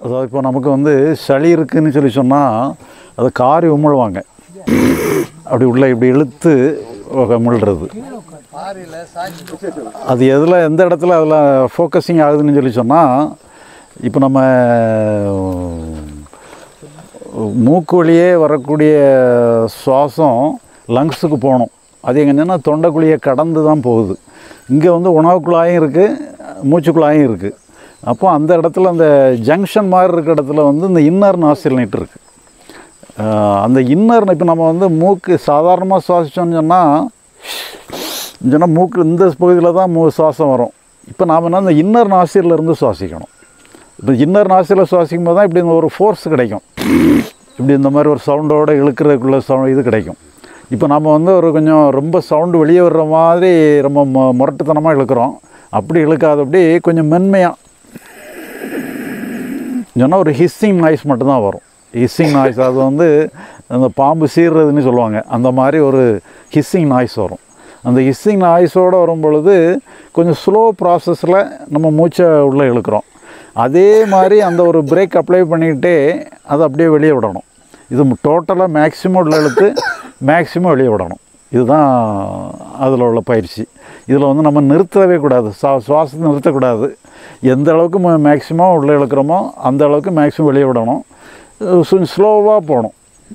அதாவது இப்போ நமக்கு வந்து சளி இருக்குன்னு சொல்லி சொன்னால் அதை காரி உமிழ்வாங்க அப்படி உள்ள இப்படி இழுத்து உமிழ்றது அது எதில் எந்த இடத்துல அதில் ஃபோக்கஸிங் ஆகுதுன்னு சொல்லி சொன்னால் இப்போ நம்ம மூக்கு வழியே வரக்கூடிய சுவாசம் லங்ஸுக்கு போகணும் அது எங்கன்னா தொண்டைக்குழியை கடந்து தான் போகுது இங்கே வந்து உணவு குழாயும் இருக்குது மூச்சு குழாயும் இருக்குது அப்போ அந்த இடத்துல அந்த ஜங்ஷன் மாதிரி இருக்கிற இடத்துல வந்து இந்த இன்னர் நாசில் நீட்டு இருக்குது அந்த இன்னர் இப்போ நம்ம வந்து மூக்கு சாதாரணமாக சுவாசிச்சோம்னு சொன்னால் சொன்னால் மூக்கு இந்த பகுதியில் தான் மூ சுவாசம் வரும் இப்போ நாம் என்ன இந்த இன்னர் நாசிரில் இருந்து சுவாசிக்கணும் இப்போ இன்னர் நாசிரில் சுவாசிக்கும் போது தான் இப்படி இந்த ஒரு ஃபோர்ஸ் கிடைக்கும் இப்படி இந்த மாதிரி ஒரு சவுண்டோடு இழுக்கிறதுக்குள்ள சவுண்ட் இது கிடைக்கும் இப்போ நம்ம வந்து ஒரு கொஞ்சம் ரொம்ப சவுண்டு வெளியே வர்ற மாதிரி ரொம்ப மொ முரட்டுத்தனமாக இழுக்கிறோம் அப்படி இழுக்காதபடி கொஞ்சம் மென்மையாக சொன்னால் ஒரு ஹிஸ்ஸிங் நாய்ஸ் மட்டும்தான் வரும் ஹிஸ்ஸிங் நாய்ஸ் அது வந்து அந்த பாம்பு சீர்றதுன்னு சொல்லுவாங்க அந்த மாதிரி ஒரு ஹிஸ்ஸிங் நாய்ஸ் வரும் அந்த ஹிஸ்ஸிங் நாய்ஸோடு வரும் பொழுது கொஞ்சம் ஸ்லோ ப்ராசஸில் நம்ம மூச்சை உள்ளே இழுக்கிறோம் அதே மாதிரி அந்த ஒரு பிரேக் அப்ளை பண்ணிக்கிட்டே அதை அப்படியே வெளியே விடணும் இது டோட்டலாக மேக்ஸிமம் உள்ள இழுத்து மேக்ஸிமம் வெளியே விடணும் இதுதான் அதில் உள்ள பயிற்சி இதில் வந்து நம்ம நிறுத்தவே கூடாது சுவா சுவாசத்தை நிறுத்தக்கூடாது எந்த அளவுக்கு மேக்ஸிமம் உள்ளே இழுக்கிறோமோ அந்த அளவுக்கு மேக்ஸிமம் வெளியே விடணும் கொஞ்சம் ஸ்லோவாக போகணும்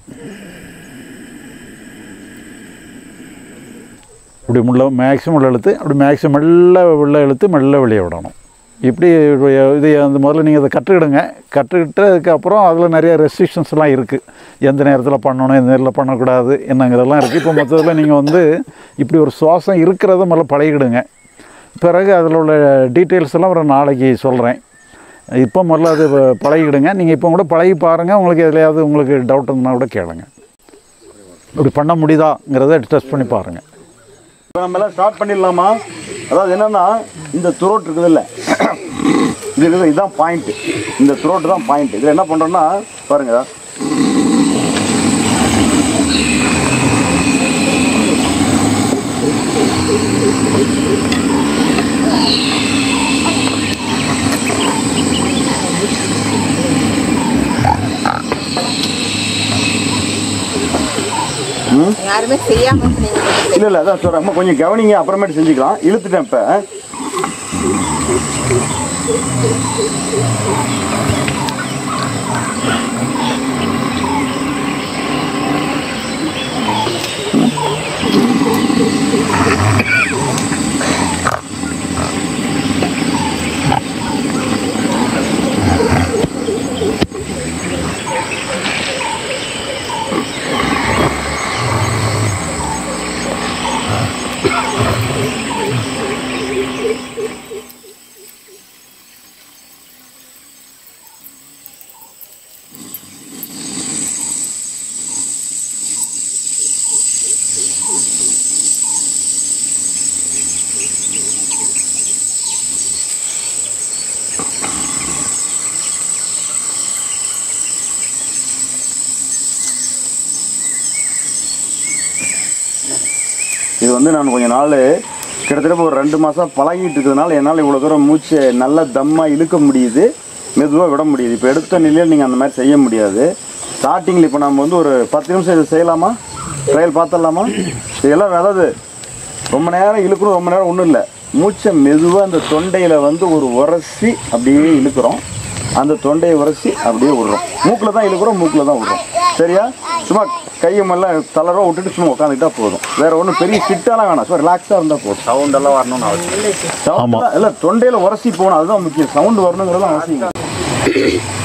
இப்படி முள்ள மேக்ஸிமம் உள்ள இழுத்து அப்படி மேக்ஸிமம் மெல்ல உள்ள இழுத்து மெல்ல வெளியே விடணும் இப்படி இது அந்த முதல்ல நீங்கள் அதை கற்றுக்கிடுங்க கற்றுக்கிட்டதுக்கப்புறம் அதில் நிறைய ரெஸ்ட்ரிக்ஷன்ஸ்லாம் இருக்குது எந்த நேரத்தில் பண்ணணும் எந்த நேரத்தில் பண்ணக்கூடாது என்னங்கிறதெல்லாம் இருக்குது இப்போ மொத்தத்தில் நீங்கள் வந்து இப்படி ஒரு சுவாசம் இருக்கிறத முதல்ல பழகிடுங்க பிறகு அதில் உள்ள டீட்டெயில்ஸ் எல்லாம் ஒரு நாளைக்கு சொல்கிறேன் இப்போ முதல்ல அது பழகிடுங்க நீங்கள் இப்போ கூட பழகி பாருங்கள் உங்களுக்கு எதுலையாவது உங்களுக்கு டவுட் இருந்தால் கூட கேளுங்க இப்படி பண்ண முடியுதாங்கிறத டெஸ்ட் பண்ணி பாருங்கள் இப்போ நம்ம எல்லாம் ஸ்டார்ட் பண்ணிடலாமா அதாவது என்னன்னா இந்த த்ரோட் இருக்குது இல்லை இது இருக்குது இதுதான் பாயிண்ட் இந்த த்ரோட் தான் பாயிண்ட் இதில் என்ன பண்ணுறோன்னா பாருங்க யாருமே செய்யாம நீங்க இல்லை இல்லை அதான் சொல்கிறேன் அம்மா கொஞ்சம் கவனிங்க அப்புறமேட்டு செஞ்சுக்கலாம் இழுத்துட்டேன் இப்போ இது வந்து நான் கொஞ்ச நாள் கிட்டத்தட்ட ஒரு ரெண்டு மாதம் பழகிட்டு இருக்கிறதுனால என்னால் இவ்வளோ தூரம் மூச்சை நல்லா தம்மாக இழுக்க முடியுது மெதுவாக விட முடியுது இப்போ எடுத்த நிலையில் நீங்கள் அந்த மாதிரி செய்ய முடியாது ஸ்டார்டிங்கில் இப்போ நம்ம வந்து ஒரு பத்து நிமிஷம் இதை செய்யலாமா ட்ரையல் பார்த்துடலாமா இதெல்லாம் அதாவது ரொம்ப நேரம் இழுக்கணும் ரொம்ப நேரம் ஒன்றும் இல்லை மூச்சை மெதுவாக அந்த தொண்டையில் வந்து ஒரு உரசி அப்படியே இழுக்கிறோம் அந்த தொண்டையை உரசி அப்படியே விடுறோம் மூக்கில் தான் இழுக்கிறோம் மூக்கில் தான் விடுறோம் சரியா சும்மா கையை எல்லாம் தளரோ விட்டுட்டு சும்மா உட்காந்துக்கிட்டா போதும் வேற ஒன்றும் பெரிய ஃபிட்டாலாம் வேணாம் சும்மா ரிலாக்ஸாக இருந்தால் போதும் சவுண்ட் எல்லாம் வரணும்னு அவசியம் சவுண்ட் இல்லை தொண்டையில் உரசி போகணும் அதுதான் முக்கியம் சவுண்டு வரணுங்கிறது அவசியம் இல்லை.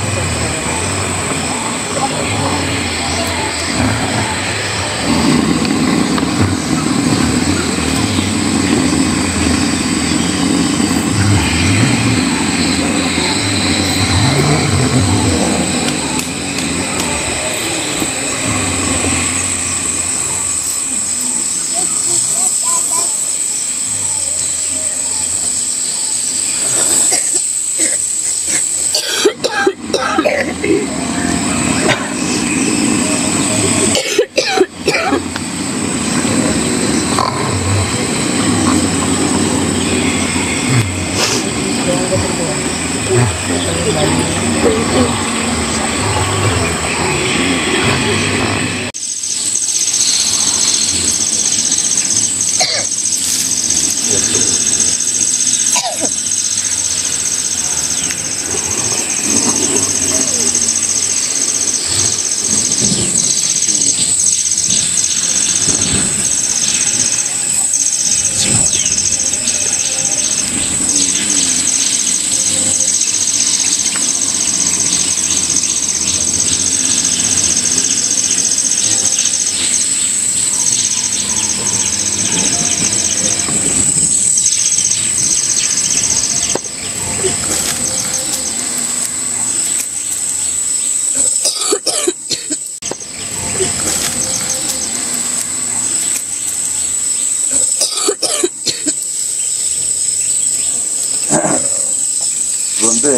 இது வந்து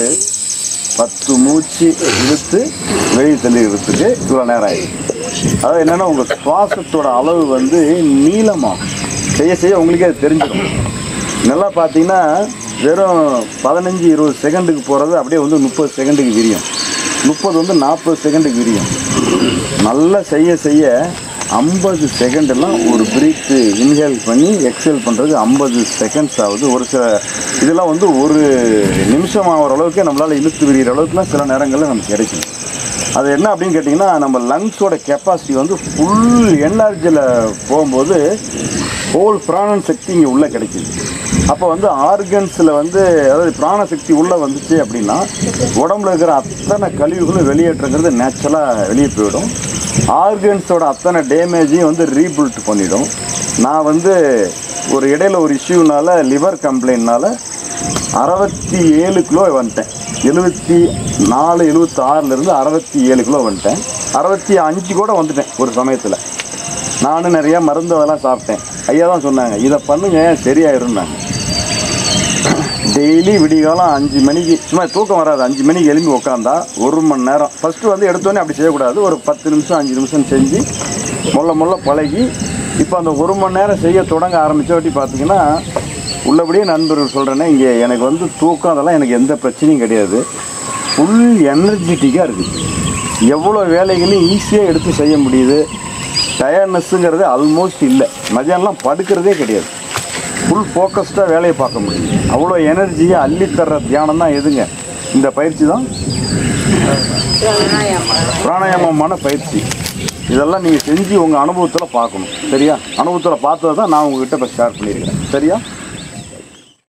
பத்து மூச்சு இழுத்து வெளியே தள்ளிடுறதுக்கு இவ்வளோ நேரம் ஆயிடுச்சு அதாவது என்னென்னா உங்கள் சுவாசத்தோட அளவு வந்து நீளமாகும் செய்ய செய்ய உங்களுக்கே அது தெரிஞ்சிடும் நல்லா பார்த்தீங்கன்னா வெறும் பதினஞ்சு இருபது செகண்டுக்கு போகிறது அப்படியே வந்து முப்பது செகண்டுக்கு விரியும் முப்பது வந்து நாற்பது செகண்டுக்கு விரியும் நல்லா செய்ய செய்ய ஐம்பது செகண்டெல்லாம் ஒரு பிரீத்து இன்ஹேல் பண்ணி எக்ஸேல் பண்ணுறதுக்கு ஐம்பது செகண்ட்ஸ் ஆகுது ஒரு சில இதெல்லாம் வந்து ஒரு நிமிஷம் ஆகிற அளவுக்கு நம்மளால் இழுத்து விரிகிற அளவுக்குலாம் சில நேரங்களில் நமக்கு கிடைக்கும் அது என்ன அப்படின்னு கேட்டிங்கன்னா நம்ம லங்ஸோட கெப்பாசிட்டி வந்து ஃபுல் எனர்ஜியில் போகும்போது ஹோல் பிராண சக்தி இங்கே உள்ளே கிடைக்குது அப்போ வந்து ஆர்கன்ஸில் வந்து அதாவது பிராண சக்தி உள்ளே வந்துச்சு அப்படின்னா உடம்புல இருக்கிற அத்தனை கழிவுகளும் வெளியேற்றுங்கிறது நேச்சுரலாக வெளியே போயிடும் ஆர்கன்ஸோட அத்தனை டேமேஜையும் வந்து ரீபில்ட் பண்ணிடும் நான் வந்து ஒரு இடையில ஒரு இஷ்யூனால லிவர் கம்ப்ளைண்ட்னால அறுபத்தி ஏழு கிலோ வந்துட்டேன் எழுபத்தி நாலு எழுபத்தி ஆறுலேருந்து அறுபத்தி ஏழு கிலோ வந்துட்டேன் அறுபத்தி அஞ்சு கூட வந்துட்டேன் ஒரு சமயத்தில் நானும் நிறைய மருந்து அதெல்லாம் சாப்பிட்டேன் ஐயா தான் சொன்னாங்க இதை பண்ணுங்க சரியாயிருந்தாங்க டெய்லி விடிகாலம் அஞ்சு மணிக்கு சும்மா தூக்கம் வராது அஞ்சு மணிக்கு எழும்பி உட்காந்தா ஒரு மணி நேரம் ஃபஸ்ட்டு வந்து எடுத்தோடனே அப்படி செய்யக்கூடாது ஒரு பத்து நிமிஷம் அஞ்சு நிமிஷம் செஞ்சு முள்ள முள்ள பழகி இப்போ அந்த ஒரு மணி நேரம் செய்ய தொடங்க ஆரம்பித்த வாட்டி பார்த்தீங்கன்னா உள்ளபடியே நண்பர்கள் சொல்கிறேன்னா இங்கே எனக்கு வந்து தூக்கம் அதெல்லாம் எனக்கு எந்த பிரச்சனையும் கிடையாது ஃபுல் எனர்ஜெட்டிக்காக இருக்குது எவ்வளோ வேலைகளையும் ஈஸியாக எடுத்து செய்ய முடியுது டயர்னஸ்ஸுங்கிறது ஆல்மோஸ்ட் இல்லை மதியானம்லாம் படுக்கிறதே கிடையாது ஃபுல் ஃபோக்கஸ்டாக வேலையை பார்க்க முடியும் அவ்வளோ எனர்ஜியை அள்ளித்தர்ற தியானம் தான் எதுங்க இந்த பயிற்சி தான் பிராணாயாமமான பயிற்சி இதெல்லாம் நீங்கள் செஞ்சு உங்கள் அனுபவத்தில் பார்க்கணும் சரியா அனுபவத்தில் பார்த்ததை தான் நான் உங்ககிட்ட இப்போ ஷேர் பண்ணியிருக்கிறேன் சரியா